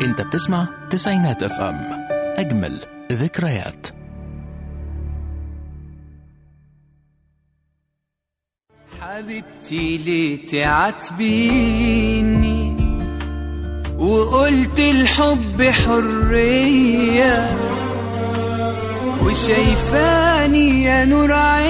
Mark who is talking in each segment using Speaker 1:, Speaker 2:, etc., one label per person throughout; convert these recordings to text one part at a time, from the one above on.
Speaker 1: انت بتسمع تسعينات اف ام اجمل ذكريات
Speaker 2: حبيبتي ليه تعاتبيني وقلت الحب حرية وشايفاني يا نور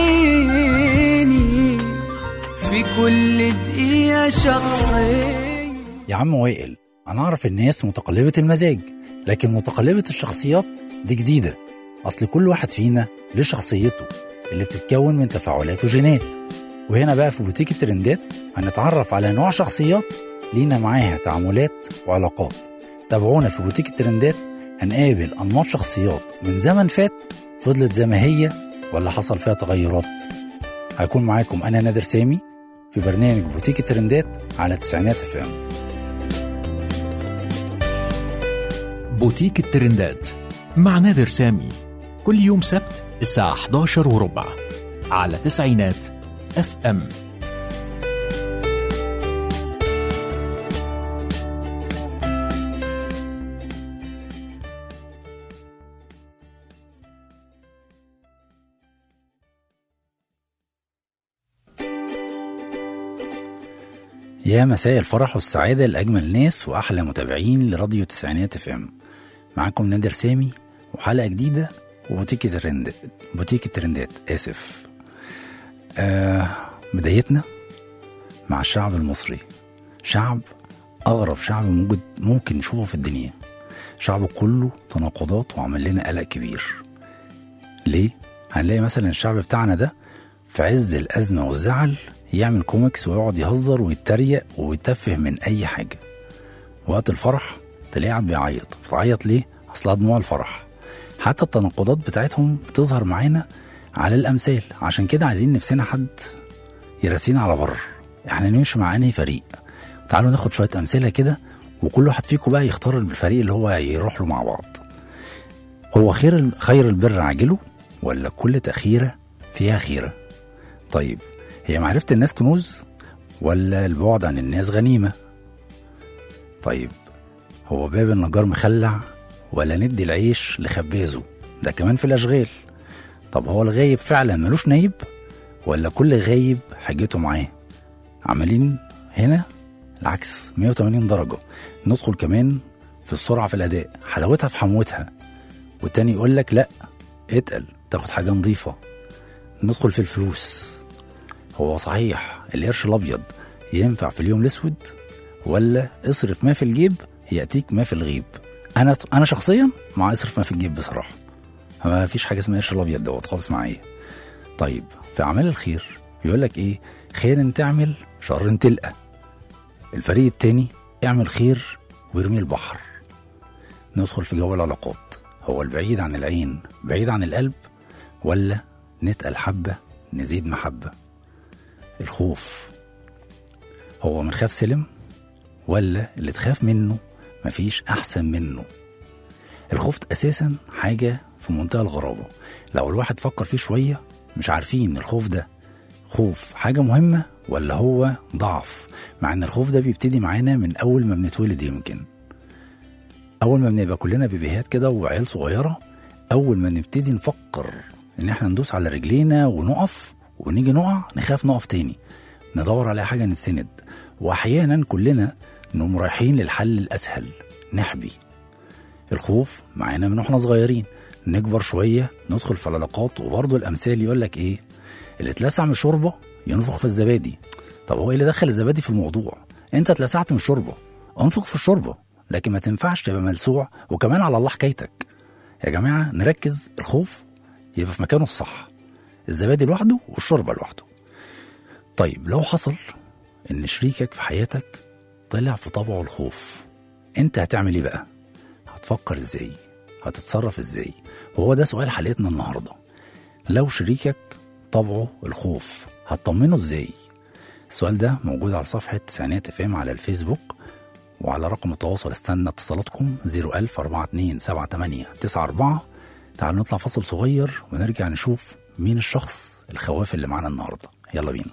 Speaker 2: عيني في كل دقيقة شخصية
Speaker 3: يا عم وائل انا اعرف الناس متقلبة المزاج لكن متقلبة الشخصيات دي جديدة اصل كل واحد فينا ليه شخصيته اللي بتتكون من تفاعلات وجينات وهنا بقى في بوتيك الترندات هنتعرف على انواع شخصيات لينا معاها تعاملات وعلاقات تابعونا في بوتيك الترندات هنقابل انماط شخصيات من زمن فات فضلت زي ما هي ولا حصل فيها تغيرات هكون معاكم انا نادر سامي في برنامج بوتيك الترندات على تسعينات اف ام
Speaker 1: بوتيك الترندات مع نادر سامي كل يوم سبت الساعة 11 وربع على تسعينات اف ام
Speaker 3: يا مساء الفرح والسعادة لأجمل ناس وأحلى متابعين لراديو تسعينات اف ام معاكم نادر سامي وحلقة جديدة وبوتيك الترند بوتيك الترندات آسف آه بدايتنا مع الشعب المصري شعب أغرب شعب موجود ممكن نشوفه في الدنيا شعب كله تناقضات وعمل لنا قلق كبير ليه؟ هنلاقي مثلا الشعب بتاعنا ده في عز الأزمة والزعل يعمل كوميكس ويقعد يهزر ويتريق ويتفه من أي حاجة وقت الفرح تلاقيه قاعد بيعيط بتعيط ليه؟ أصلها دموع الفرح حتى التناقضات بتاعتهم بتظهر معانا على الأمثال عشان كده عايزين نفسنا حد يرسينا على بر احنا نمشي مع أنهي فريق تعالوا ناخد شوية أمثلة كده وكل واحد فيكم بقى يختار الفريق اللي هو يروح له مع بعض هو خير خير البر عاجله ولا كل تأخيرة فيها خيرة طيب هي معرفة الناس كنوز ولا البعد عن الناس غنيمة طيب هو باب النجار مخلع ولا ندي العيش لخبازه ده كمان في الأشغال طب هو الغايب فعلا ملوش نايب ولا كل غايب حاجته معاه عمالين هنا العكس 180 درجة ندخل كمان في السرعة في الأداء حلاوتها في حموتها والتاني يقول لك لا اتقل تاخد حاجة نظيفة ندخل في الفلوس هو صحيح القرش الأبيض ينفع في اليوم الأسود ولا اصرف ما في الجيب يأتيك ما في الغيب أنا أنا شخصيا مع اصرف ما في الجيب بصراحة ما فيش حاجة اسمها قرش الأبيض دوت خالص معايا طيب في أعمال الخير يقول لك إيه خير تعمل شر تلقى الفريق التاني اعمل خير وارمي البحر ندخل في جو العلاقات هو البعيد عن العين بعيد عن القلب ولا نتقل حبة نزيد محبة الخوف هو من خاف سلم ولا اللي تخاف منه مفيش أحسن منه الخوف أساسا حاجة في منتهى الغرابة لو الواحد فكر فيه شوية مش عارفين الخوف ده خوف حاجة مهمة ولا هو ضعف مع ان الخوف ده بيبتدي معانا من اول ما بنتولد يمكن اول ما بنبقى كلنا بيبيهات كده وعيال صغيره اول ما نبتدي نفكر ان احنا ندوس على رجلينا ونقف ونيجي نقع نخاف نقف تاني ندور على حاجه نتسند واحيانا كلنا نقوم رايحين للحل الاسهل نحبي الخوف معانا من واحنا صغيرين نكبر شويه ندخل في العلاقات وبرضه الامثال يقول لك ايه اللي اتلسع من الشوربه ينفخ في الزبادي طب هو ايه اللي دخل الزبادي في الموضوع انت اتلسعت من الشوربه انفخ في الشوربه لكن ما تنفعش تبقى ملسوع وكمان على الله حكايتك يا جماعه نركز الخوف يبقى في مكانه الصح الزبادي لوحده والشوربه لوحده طيب لو حصل ان شريكك في حياتك طلع في طبعه الخوف انت هتعمل ايه بقى هتفكر ازاي هتتصرف ازاي وهو ده سؤال حلقتنا النهارده لو شريكك طبعه الخوف هتطمنه ازاي السؤال ده موجود على صفحة تسعينات اف ام على الفيسبوك وعلى رقم التواصل استنى اتصالاتكم 01000 42 78 94 تعالوا نطلع فاصل صغير ونرجع نشوف مين الشخص الخواف اللي معانا النهارده يلا بينا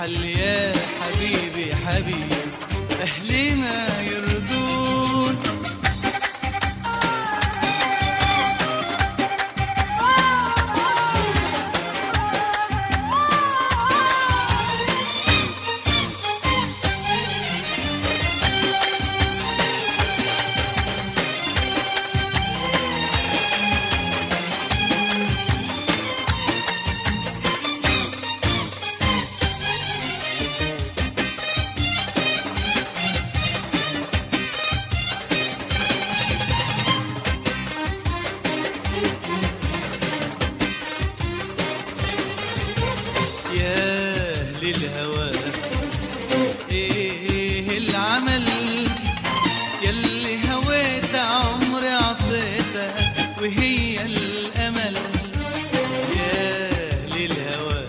Speaker 2: الحل يا حبيبي حبيبي أهلي ما يرضون يا أهل الهوى إيه العمل يلي هويت عمري عطيتها وهي الأمل يا أهل الهوى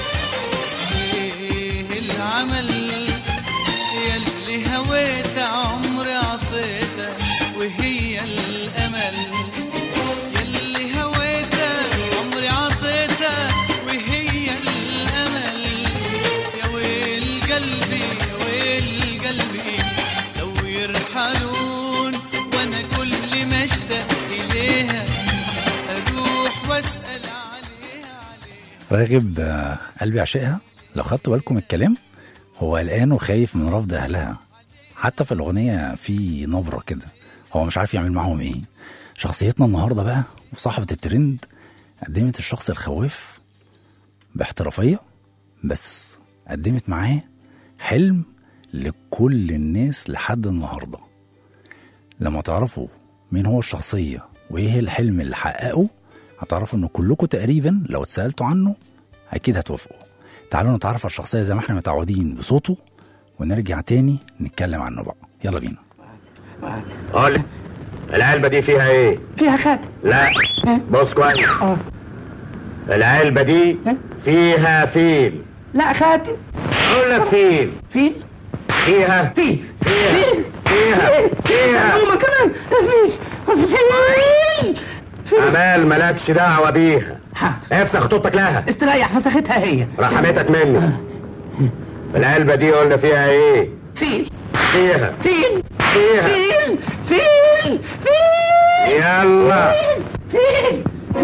Speaker 2: إيه العمل يلي هويت عمري عطيتها وهي الأمل يلي هويته عمري عطيته وهي الامل يا ويل قلبي يا ويل قلبي لو يرحلون وانا كل ما اشتاق اليها اروح واسال عليها عليها
Speaker 3: راغب آه، قلبي عشقها لو خدتوا بالكم من الكلام هو قلقان وخايف من رفض اهلها حتى في الاغنيه في نبره كده هو مش عارف يعمل معاهم ايه شخصيتنا النهارده بقى وصاحبه الترند قدمت الشخص الخواف باحترافيه بس قدمت معاه حلم لكل الناس لحد النهارده لما تعرفوا مين هو الشخصيه وايه الحلم اللي حققه هتعرفوا ان كلكم تقريبا لو اتسالتوا عنه اكيد هتوافقوا تعالوا نتعرف على الشخصيه زي ما احنا متعودين بصوته ونرجع تاني نتكلم عنه بقى يلا بينا
Speaker 4: قول لي العلبة دي فيها ايه؟
Speaker 5: فيها خاتم
Speaker 4: لا بص كويس
Speaker 5: اه
Speaker 4: العلبة دي فيها فيل
Speaker 5: لا خاتم
Speaker 4: اقول لك فيل
Speaker 5: فيل
Speaker 4: فيها
Speaker 5: فيل
Speaker 4: فيها
Speaker 5: فيل
Speaker 4: فيها فيها
Speaker 5: هما كمان فيش فيل فيل
Speaker 4: امال مالكش دعوة بيها
Speaker 5: حاضر
Speaker 4: افسخ خطوطك لها
Speaker 5: استريح فسختها هي
Speaker 4: رحمتك مني العلبة دي قلنا فيها ايه؟
Speaker 5: فيل
Speaker 4: فيها
Speaker 5: فيل
Speaker 4: فيها
Speaker 5: فيل فيل فيل
Speaker 4: يلا
Speaker 5: فيل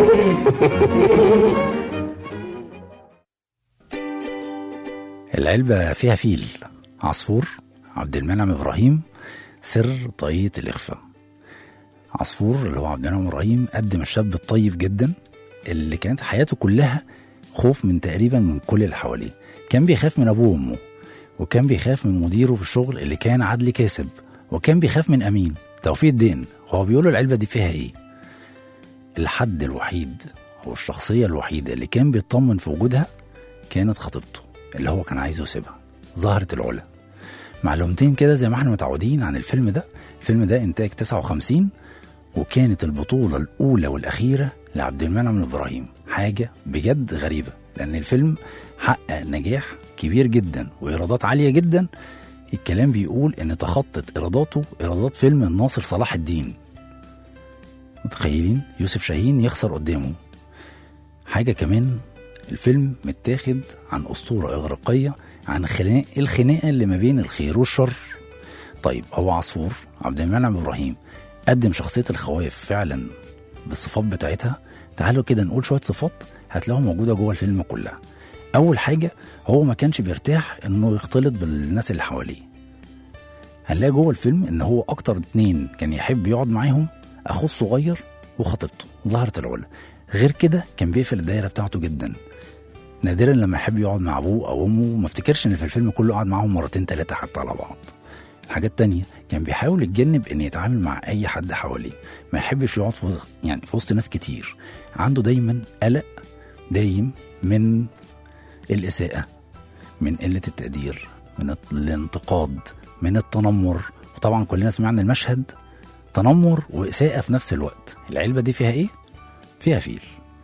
Speaker 3: العلبة فيها فيل عصفور عبد المنعم إبراهيم سر طاقية الإخفاء عصفور اللي هو عبد المنعم إبراهيم قدم الشاب الطيب جدا اللي كانت حياته كلها خوف من تقريبا من كل اللي حواليه كان بيخاف من أبوه وأمه وكان بيخاف من مديره في الشغل اللي كان عدلي كاسب وكان بيخاف من أمين توفيق الدين هو بيقول له العلبة دي فيها إيه الحد الوحيد أو الشخصية الوحيدة اللي كان بيطمن في وجودها كانت خطيبته اللي هو كان عايز يسيبها زهرة العلا معلومتين كده زي ما احنا متعودين عن الفيلم ده الفيلم ده انتاج 59 وكانت البطولة الأولى والأخيرة لعبد المنعم إبراهيم حاجة بجد غريبة لأن الفيلم حقق نجاح كبير جدا وإيرادات عالية جدا الكلام بيقول إن تخطت إيراداته إيرادات فيلم الناصر صلاح الدين متخيلين يوسف شاهين يخسر قدامه حاجة كمان الفيلم متاخد عن أسطورة إغريقية عن خناق الخناقة اللي ما بين الخير والشر طيب هو عصفور عبد المنعم إبراهيم قدم شخصية الخواف فعلا بالصفات بتاعتها تعالوا كده نقول شوية صفات هتلاقوها موجودة جوه الفيلم كلها أول حاجة هو ما كانش بيرتاح إنه يختلط بالناس اللي حواليه هنلاقي جوه الفيلم إن هو أكتر اتنين كان يحب يقعد معاهم أخوه الصغير وخطيبته زهرة العلا غير كده كان بيقفل الدايرة بتاعته جدا نادرا لما يحب يقعد مع ابوه او امه ما افتكرش ان في الفيلم كله قعد معاهم مرتين ثلاثه حتى على بعض الحاجات التانية كان بيحاول يتجنب ان يتعامل مع اي حد حواليه ما يحبش يقعد في يعني في وسط ناس كتير عنده دايما قلق دايم من الاساءه من قله التقدير من الانتقاد من التنمر وطبعا كلنا سمعنا المشهد تنمر واساءه في نفس الوقت العلبه دي فيها ايه فيها فيل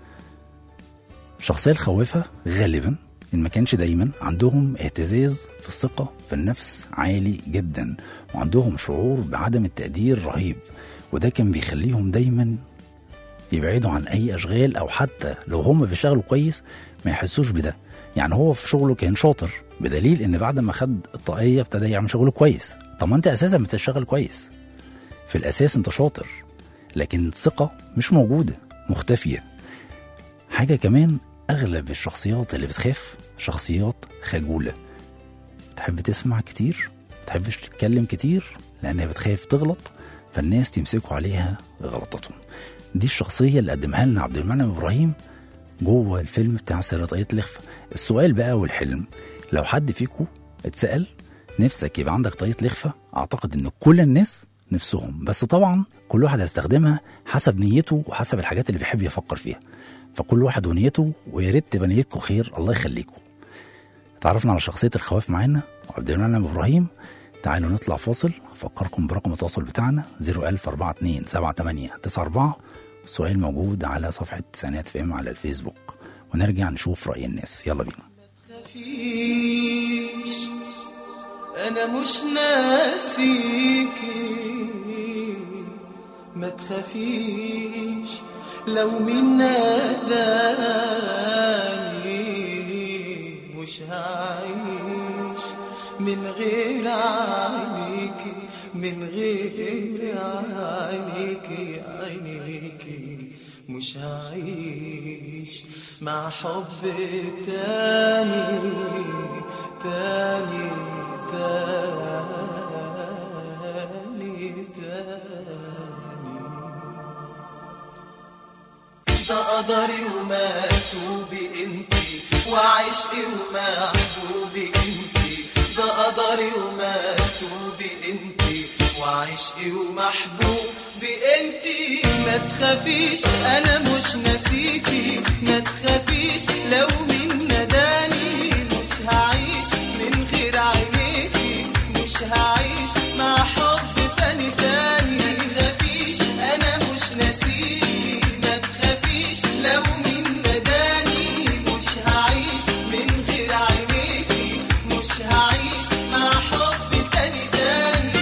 Speaker 3: الشخصية الخوافة غالبا إن ما كانش دايما عندهم اهتزاز في الثقة في النفس عالي جدا وعندهم شعور بعدم التقدير رهيب وده كان بيخليهم دايما يبعدوا عن أي أشغال أو حتى لو هم بيشتغلوا كويس ما يحسوش بده يعني هو في شغله كان شاطر بدليل ان بعد ما خد الطاقيه ابتدى يعمل شغله كويس طب ما انت اساسا بتشتغل كويس في الاساس انت شاطر لكن الثقه مش موجوده مختفيه حاجه كمان اغلب الشخصيات اللي بتخاف شخصيات خجوله بتحب تسمع كتير بتحبش تتكلم كتير لانها بتخاف تغلط فالناس تمسكوا عليها غلطاتهم دي الشخصيه اللي قدمها لنا عبد المنعم ابراهيم جوه الفيلم بتاع سرطانية الإخفاء السؤال بقى والحلم لو حد فيكم اتسأل نفسك يبقى عندك طاقية الإخفاء أعتقد إن كل الناس نفسهم بس طبعا كل واحد هيستخدمها حسب نيته وحسب الحاجات اللي بيحب يفكر فيها فكل واحد ونيته ويا ريت تبقى نيتكم خير الله يخليكم اتعرفنا على شخصية الخواف معانا وعبد المنعم إبراهيم تعالوا نطلع فاصل أفكركم برقم التواصل بتاعنا 01042 السؤال موجود على صفحة تسعينات فيم على الفيسبوك ونرجع نشوف رأي الناس يلا بينا
Speaker 2: تخافيش انا مش ناسيكي ما تخافيش لو مين ناداني مش هعيش من غير عينيكي من غير عينيكي عينيكي مش هعيش مع حب تاني تاني تاني تاني ده قدري ومكتوبي انتي وعشقي ومحبوبي انتي ده قدري ومكتوبي انتي وعشقي ومحبوبي انتي ما تخافيش انا مش ناسيكي ما تخافيش لو مين نداني مش هعيش من غير عينيكي مش هعيش مع حب تاني تاني ما تخافيش انا مش ناسيكي ما تخافيش لو مين نداني مش هعيش من غير عينيكي مش هعيش مع حب تاني تاني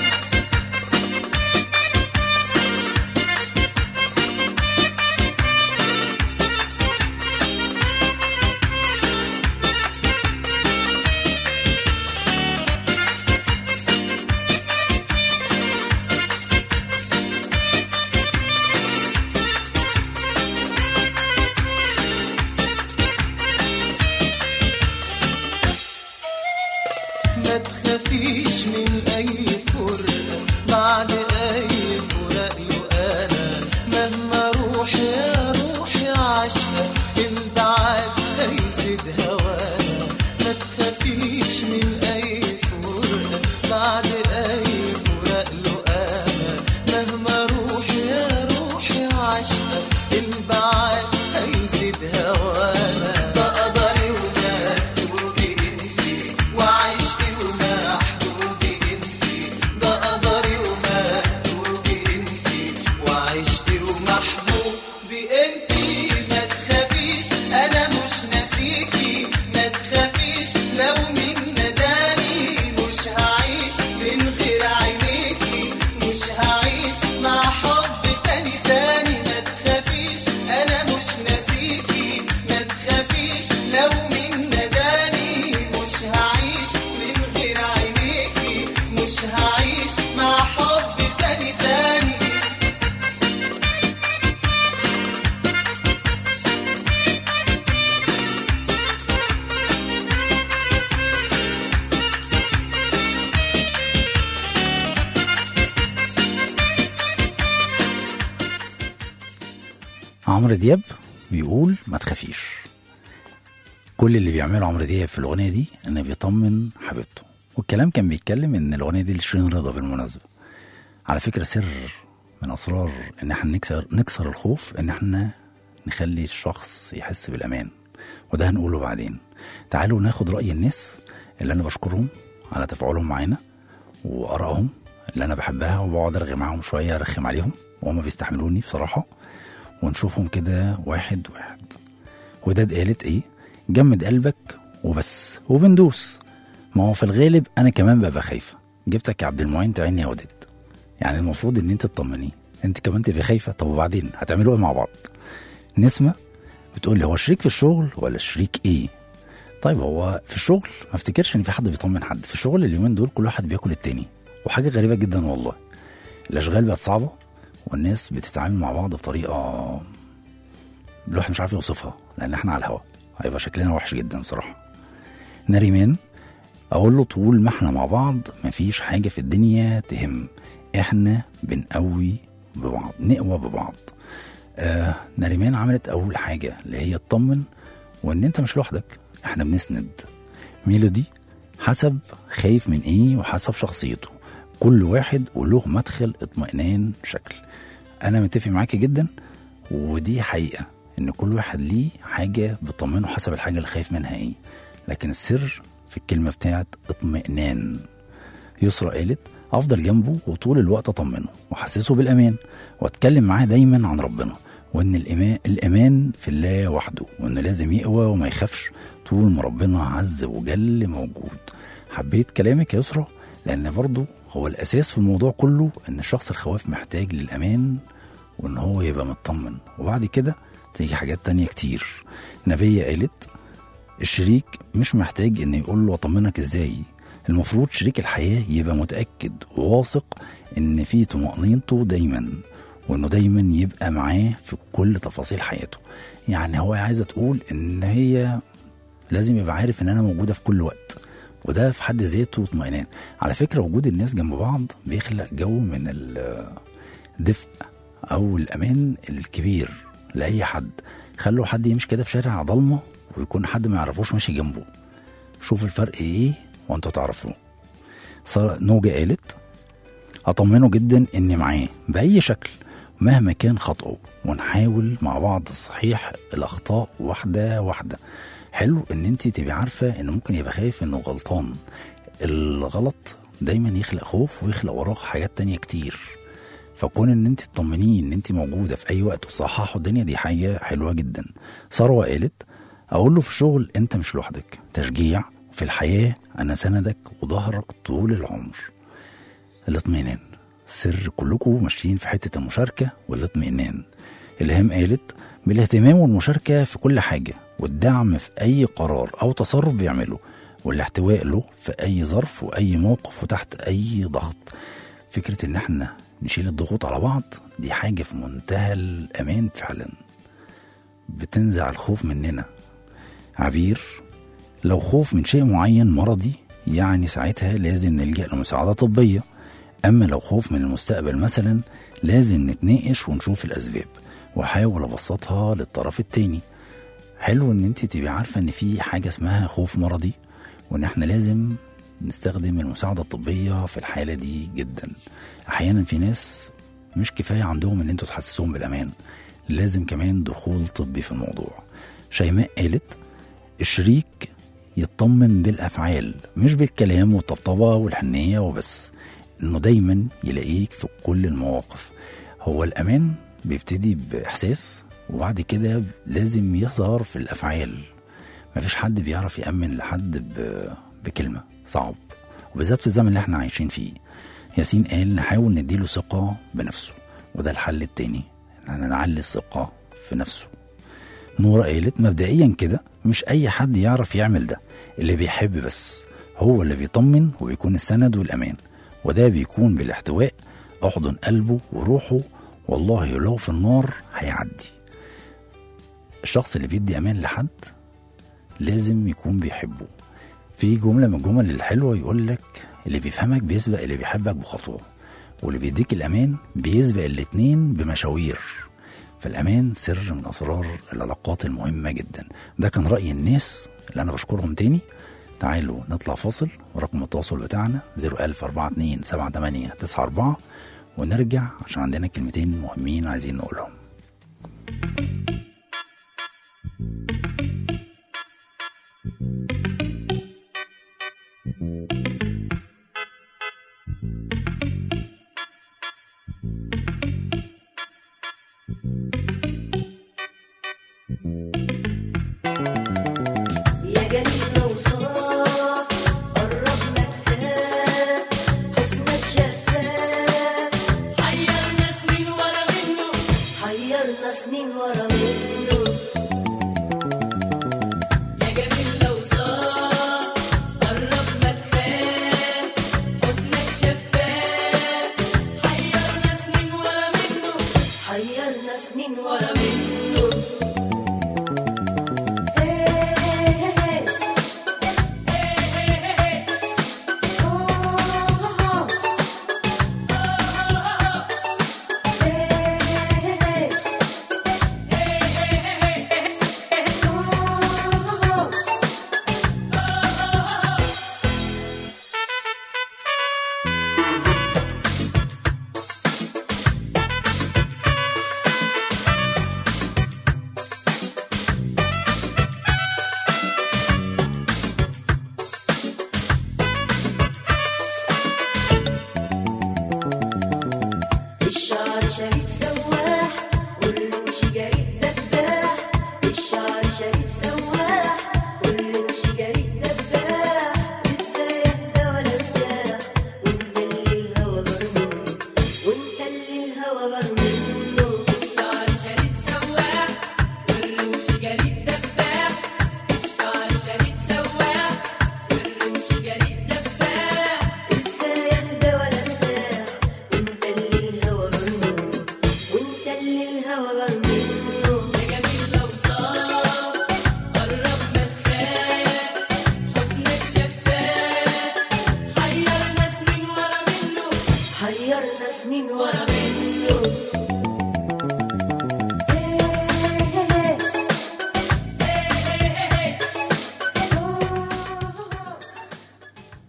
Speaker 2: ما تخافيش من اي فرقة بعد اي فراق له انا مهما اروح يا روحي عشقة البعاد هيزيد هوانا ما تخافيش من اي فرقة بعد اي فراق له انا مهما اروح يا روحي عشقة البعاد هيزيد هوانا ده قدري ومكتوبي انتي وعشقي ومحبوبي انتي ده قدري ومكتوبي انتي وعشقي ومحبوبي انتي ما تخافيش انا مش ناسيكي ما تخافيش لو مين نداني مش هعيش من غير عينيكي مش هعيش مع حب تاني تاني ما تخافيش انا مش ناسيكي ما تخافيش لو مين نداني مش هعيش من غير عينيكي مش هعيش مع حب تاني تاني
Speaker 3: عمرو دياب بيقول ما تخافيش كل اللي بيعمله عمرو دياب في الاغنيه دي انه بيطمن حبيبته والكلام كان بيتكلم ان الاغنيه دي لشيرين رضا بالمناسبه على فكره سر من اسرار ان احنا نكسر نكسر الخوف ان احنا نخلي الشخص يحس بالامان وده هنقوله بعدين تعالوا ناخد راي الناس اللي انا بشكرهم على تفاعلهم معانا وارائهم اللي انا بحبها وبقعد ارغي معاهم شويه ارخم عليهم وهم بيستحملوني بصراحه ونشوفهم كده واحد واحد وداد قالت ايه جمد قلبك وبس وبندوس ما هو في الغالب انا كمان ببقى خايفه جبتك يا عبد المعين تعيني يا وداد يعني المفروض ان انت تطمنيه انت كمان تبقي خايفه طب وبعدين هتعملوا ايه مع بعض نسمه بتقول لي هو شريك في الشغل ولا شريك ايه طيب هو في الشغل ما افتكرش ان في حد بيطمن حد في الشغل اليومين دول كل واحد بياكل التاني وحاجه غريبه جدا والله الاشغال بقت صعبه والناس بتتعامل مع بعض بطريقه الواحد مش عارف يوصفها لان احنا على الهوا هيبقى شكلنا وحش جدا بصراحه ناريمان اقول له طول ما احنا مع بعض مفيش حاجه في الدنيا تهم احنا بنقوي ببعض نقوى ببعض آه ناريمان عملت اول حاجه اللي هي تطمن وان انت مش لوحدك احنا بنسند ميلودي حسب خايف من ايه وحسب شخصيته كل واحد وله مدخل اطمئنان شكل انا متفق معاكي جدا ودي حقيقه ان كل واحد ليه حاجه بتطمنه حسب الحاجه اللي خايف منها ايه لكن السر في الكلمه بتاعت اطمئنان يسرى قالت افضل جنبه وطول الوقت اطمنه واحسسه بالامان واتكلم معاه دايما عن ربنا وان الامان الامان في الله وحده وانه لازم يقوى وما يخافش طول ما ربنا عز وجل موجود حبيت كلامك يا يسرى لان برضه هو الاساس في الموضوع كله ان الشخص الخواف محتاج للامان وان هو يبقى مطمن وبعد كده تيجي حاجات تانية كتير نبية قالت الشريك مش محتاج ان يقول له اطمنك ازاي المفروض شريك الحياة يبقى متأكد وواثق ان في طمأنينته دايما وانه دايما يبقى معاه في كل تفاصيل حياته يعني هو عايزة تقول ان هي لازم يبقى عارف ان انا موجودة في كل وقت وده في حد ذاته اطمئنان على فكرة وجود الناس جنب بعض بيخلق جو من الدفء او الامان الكبير لاي حد خلوا حد يمشي كده في شارع ضلمه ويكون حد ما يعرفوش ماشي جنبه شوف الفرق ايه وانتوا تعرفوه صار- نوجة قالت اطمنه جدا اني معاه باي شكل مهما كان خطأه ونحاول مع بعض تصحيح الاخطاء واحده واحده حلو ان انت تبقي عارفه انه ممكن يبقى خايف انه غلطان الغلط دايما يخلق خوف ويخلق وراه حاجات تانية كتير فكون ان انت تطمنيه ان انت موجوده في اي وقت وصححوا الدنيا دي حاجه حلوه جدا ثروه قالت اقول له في الشغل انت مش لوحدك تشجيع في الحياه انا سندك وظهرك طول العمر الاطمئنان سر كلكم ماشيين في حته المشاركه والاطمئنان الهام قالت بالاهتمام والمشاركه في كل حاجه والدعم في اي قرار او تصرف بيعمله والاحتواء له في اي ظرف واي موقف وتحت اي ضغط فكره ان احنا نشيل الضغوط على بعض دي حاجه في منتهى الامان فعلا بتنزع الخوف مننا عبير لو خوف من شيء معين مرضي يعني ساعتها لازم نلجأ لمساعدة طبية أما لو خوف من المستقبل مثلا لازم نتناقش ونشوف الأسباب وأحاول أبسطها للطرف التاني حلو إن أنت تبقي عارفة إن في حاجة اسمها خوف مرضي وإن إحنا لازم نستخدم المساعدة الطبية في الحالة دي جدا أحيانا في ناس مش كفاية عندهم إن أنتوا تحسسوهم بالأمان لازم كمان دخول طبي في الموضوع شيماء قالت الشريك يطمن بالافعال مش بالكلام والطبطبه والحنيه وبس انه دايما يلاقيك في كل المواقف هو الامان بيبتدي باحساس وبعد كده لازم يظهر في الافعال مفيش حد بيعرف يامن لحد ب- بكلمه صعب وبالذات في الزمن اللي احنا عايشين فيه ياسين قال نحاول نديله ثقه بنفسه وده الحل التاني ان احنا نعلي الثقه في نفسه نورة قالت مبدئيا كده مش أي حد يعرف يعمل ده اللي بيحب بس هو اللي بيطمن وبيكون السند والأمان وده بيكون بالاحتواء أحضن قلبه وروحه والله لو في النار هيعدي الشخص اللي بيدي أمان لحد لازم يكون بيحبه في جملة من الجمل الحلوة يقول لك اللي بيفهمك بيسبق اللي بيحبك بخطوة واللي بيديك الأمان بيسبق الاتنين بمشاوير فالأمان سر من أسرار العلاقات المهمة جدا ده كان رأي الناس اللي أنا بشكرهم تاني تعالوا نطلع فاصل ورقم التواصل بتاعنا 01042 78 94 ونرجع عشان عندنا كلمتين مهمين عايزين نقولهم
Speaker 6: يا جميل لو صاف قرب ما تخاف حسنك شفاف حيرنا سنين ورا منه حيرنا سنين ورا منه يا جميل لو صاف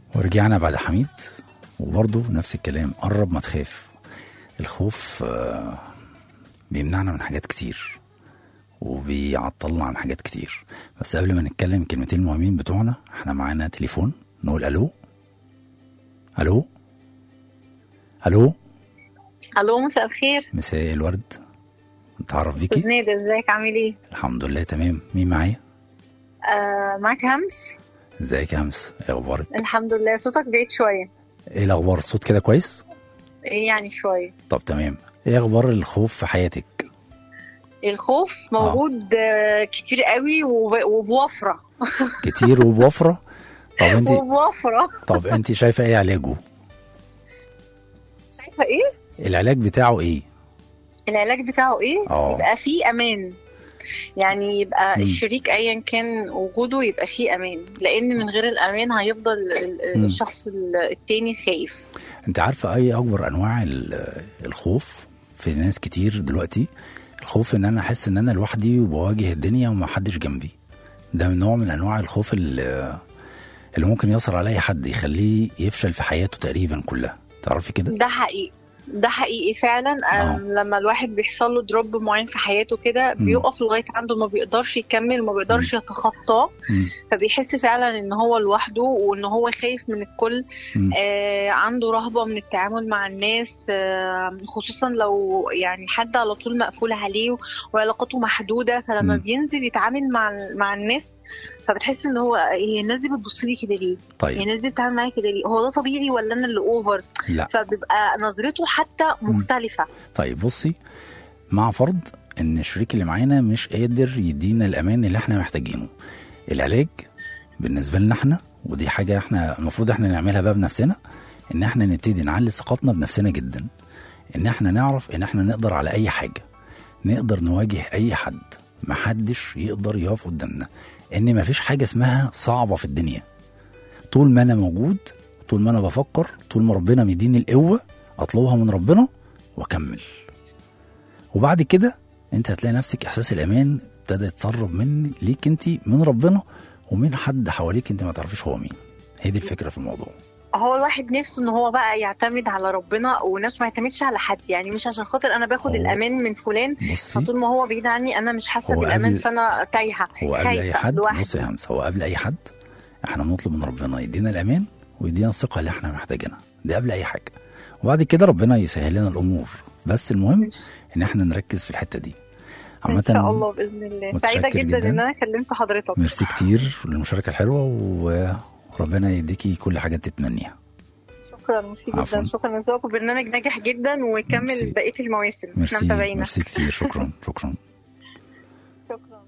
Speaker 3: ورجعنا بعد حميد وبرضه نفس الكلام قرب ما تخاف الخوف آه، بيمنعنا من حاجات كتير وبيعطلنا عن حاجات كتير بس قبل ما نتكلم الكلمتين المهمين بتوعنا احنا معانا تليفون نقول الو الو الو
Speaker 7: الو مساء الخير
Speaker 3: مساء الورد نتعرف
Speaker 7: استاذ
Speaker 3: بيكي
Speaker 7: نادر ازيك عامل ايه
Speaker 3: الحمد لله تمام مين معايا
Speaker 7: آه معاك همس
Speaker 3: ازيك يا همس ايه اخبارك
Speaker 7: الحمد لله صوتك بعيد شويه
Speaker 3: ايه الاخبار الصوت كده كويس
Speaker 7: ايه يعني شويه
Speaker 3: طب تمام ايه اخبار الخوف في حياتك
Speaker 7: الخوف موجود آه كتير قوي وب- وبوفره
Speaker 3: كتير وبوفره طب انت
Speaker 7: وبوفره
Speaker 3: طب انت شايفه ايه علاجه
Speaker 7: شايفه ايه
Speaker 3: العلاج بتاعه ايه
Speaker 7: العلاج بتاعه ايه
Speaker 3: اه.
Speaker 7: يبقى فيه امان يعني يبقى
Speaker 3: مم.
Speaker 7: الشريك ايا كان وجوده يبقى فيه امان لان من غير الامان هيفضل ال-
Speaker 3: مم.
Speaker 7: الشخص التاني خايف
Speaker 3: انت عارفه اي اكبر انواع ال- الخوف في ناس كتير دلوقتي الخوف ان انا احس ان انا لوحدي وبواجه الدنيا وما حدش جنبي ده من نوع من انواع الخوف اللي, اللي ممكن يأثر على اي حد يخليه يفشل في حياته تقريبا كلها تعرفي كده
Speaker 7: ده حقيقي ده حقيقي فعلا
Speaker 3: آه.
Speaker 7: أم، لما الواحد بيحصل له دروب معين في حياته كده
Speaker 3: مم.
Speaker 7: بيقف لغايه عنده ما بيقدرش يكمل ما بيقدرش يتخطاه
Speaker 3: مم.
Speaker 7: فبيحس فعلا ان هو لوحده وان هو خايف من الكل
Speaker 3: مم.
Speaker 7: آه عنده رهبه من التعامل مع الناس آه خصوصا لو يعني حد على طول مقفول عليه وعلاقاته محدوده فلما
Speaker 3: مم.
Speaker 7: بينزل يتعامل مع مع الناس فبتحس ان هو هي الناس دي بتبص لي كده ليه؟ هي
Speaker 3: طيب
Speaker 7: الناس دي بتتعامل معايا كده ليه؟ هو ده طبيعي ولا انا اللي اوفر؟
Speaker 3: لا
Speaker 7: فبيبقى نظرته حتى مختلفة
Speaker 3: طيب بصي مع فرض ان الشريك اللي معانا مش قادر يدينا الامان اللي احنا محتاجينه العلاج بالنسبه لنا احنا ودي حاجه احنا المفروض احنا نعملها بقى بنفسنا ان احنا نبتدي نعلي ثقتنا بنفسنا جدا ان احنا نعرف ان احنا نقدر على اي حاجه نقدر نواجه اي حد محدش يقدر يقف قدامنا ان مفيش حاجه اسمها صعبه في الدنيا طول ما انا موجود طول ما انا بفكر طول ما ربنا مديني القوه اطلبها من ربنا واكمل وبعد كده انت هتلاقي نفسك احساس الامان ابتدى يتسرب من ليك انت من ربنا ومن حد حواليك انت ما تعرفيش هو مين هي دي الفكره في الموضوع
Speaker 7: هو الواحد نفسه ان هو بقى يعتمد على ربنا ونفسه ما يعتمدش على حد يعني مش عشان خاطر انا باخد
Speaker 3: هو-
Speaker 7: الامان من فلان
Speaker 3: بصي
Speaker 7: فطول ما هو بعيد عني انا مش حاسه
Speaker 3: هو
Speaker 7: بالامان
Speaker 3: قبل-
Speaker 7: فانا تايهه
Speaker 3: هو قبل اي
Speaker 7: خايفة
Speaker 3: حد
Speaker 7: لوحدي.
Speaker 3: بص يا همس هو قبل اي حد احنا بنطلب من ربنا يدينا الامان ويدينا الثقه اللي احنا محتاجينها دي قبل اي حاجه وبعد كده ربنا يسهل لنا الامور بس المهم ان احنا نركز في الحته دي
Speaker 7: ان شاء الله باذن الله
Speaker 3: متشكر
Speaker 7: سعيده جدا,
Speaker 3: جداً.
Speaker 7: ان انا كلمت حضرتك
Speaker 3: ميرسي كتير للمشاركه الحلوه وربنا يديكي كل حاجه تتمنيها
Speaker 7: شكرا ميرسي
Speaker 3: عفواً.
Speaker 7: جدا شكرا ذوقك برنامج ناجح جدا
Speaker 3: ميرسي.
Speaker 7: ويكمل بقيه المواسم احنا
Speaker 3: ميرسي
Speaker 7: متابعينك
Speaker 3: ميرسي كتير شكرا شكرا
Speaker 7: شكرا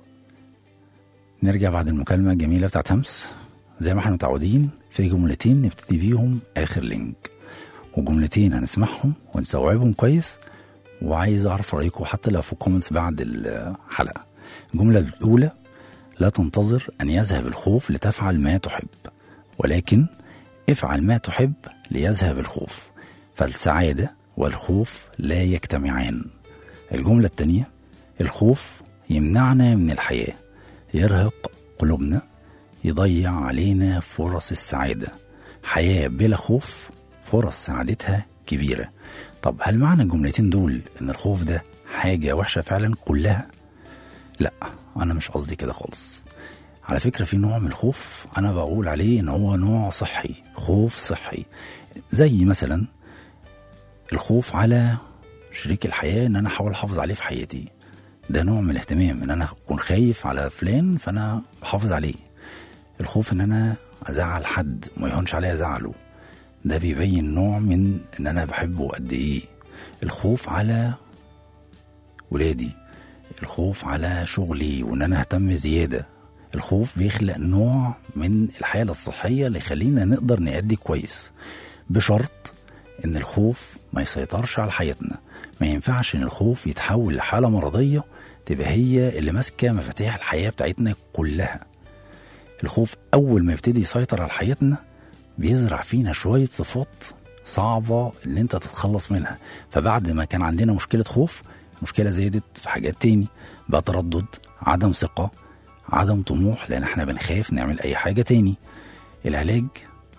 Speaker 3: نرجع بعد المكالمة الجميلة بتاعت همس زي ما احنا متعودين في جملتين نبتدي بيهم آخر لينك وجملتين هنسمعهم ونستوعبهم كويس وعايز أعرف رأيكم حتى لو في الكومنتس بعد الحلقة الجملة الأولى لا تنتظر أن يذهب الخوف لتفعل ما تحب ولكن افعل ما تحب ليذهب الخوف فالسعادة والخوف لا يجتمعان الجملة الثانية الخوف يمنعنا من الحياة يرهق قلوبنا يضيع علينا فرص السعادة حياة بلا خوف فرص سعادتها كبيرة طب هل معنى الجملتين دول ان الخوف ده حاجة وحشة فعلا كلها لا انا مش قصدي كده خالص على فكرة في نوع من الخوف انا بقول عليه ان هو نوع صحي خوف صحي زي مثلا الخوف على شريك الحياة ان انا احاول احافظ عليه في حياتي ده نوع من الاهتمام ان انا اكون خايف على فلان فانا بحافظ عليه الخوف ان انا ازعل حد وما يهونش عليا ازعله ده بيبين نوع من ان انا بحبه قد ايه الخوف على ولادي الخوف على شغلي وان انا اهتم زياده الخوف بيخلق نوع من الحاله الصحيه اللي يخلينا نقدر نأدي كويس بشرط ان الخوف ما يسيطرش على حياتنا ما ينفعش ان الخوف يتحول لحاله مرضيه تبقى هي اللي ماسكه مفاتيح الحياه بتاعتنا كلها الخوف اول ما يبتدي يسيطر على حياتنا بيزرع فينا شويه صفات صعبه ان انت تتخلص منها فبعد ما كان عندنا مشكله خوف مشكله زادت في حاجات تاني بقى تردد عدم ثقه عدم طموح لان احنا بنخاف نعمل اي حاجه تاني العلاج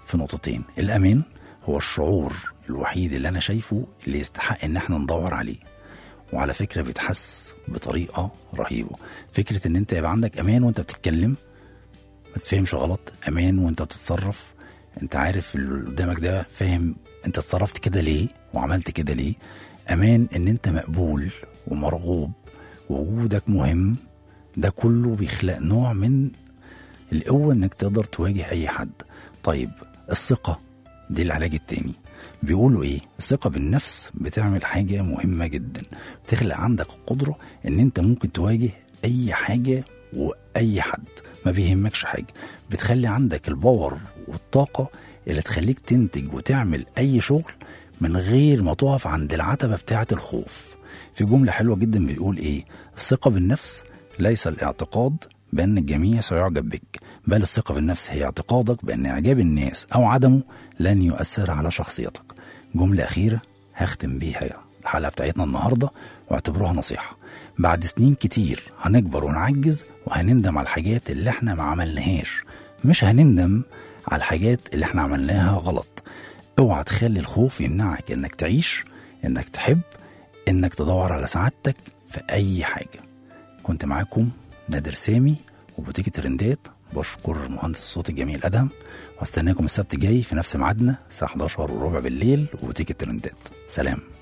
Speaker 3: في نقطتين الامان هو الشعور الوحيد اللي انا شايفه اللي يستحق ان احنا ندور عليه وعلى فكره بيتحس بطريقه رهيبه فكره ان انت يبقى عندك امان وانت بتتكلم ما تفهمش غلط امان وانت بتتصرف انت عارف اللي قدامك ده فاهم انت اتصرفت كده ليه وعملت كده ليه امان ان انت مقبول ومرغوب ووجودك مهم ده كله بيخلق نوع من القوة انك تقدر تواجه اي حد طيب الثقة دي العلاج التاني بيقولوا ايه الثقة بالنفس بتعمل حاجة مهمة جدا بتخلق عندك القدرة ان انت ممكن تواجه اي حاجة واي حد ما بيهمكش حاجة بتخلي عندك الباور والطاقة اللي تخليك تنتج وتعمل اي شغل من غير ما تقف عند العتبة بتاعة الخوف في جملة حلوة جدا بيقول ايه الثقة بالنفس ليس الاعتقاد بأن الجميع سيعجب بك بل الثقة بالنفس هي اعتقادك بأن إعجاب الناس أو عدمه لن يؤثر على شخصيتك جملة أخيرة هختم بيها الحلقة بتاعتنا النهاردة واعتبروها نصيحة بعد سنين كتير هنكبر ونعجز وهنندم على الحاجات اللي احنا ما عملناهاش مش هنندم على الحاجات اللي احنا عملناها غلط اوعى تخلي الخوف يمنعك انك تعيش انك تحب انك تدور على سعادتك في اي حاجه كنت معاكم نادر سامي وبوتيك الترندات بشكر مهندس الصوت الجميل ادهم واستناكم السبت الجاي في نفس ميعادنا الساعه 11 وربع بالليل وبوتيك الترندات سلام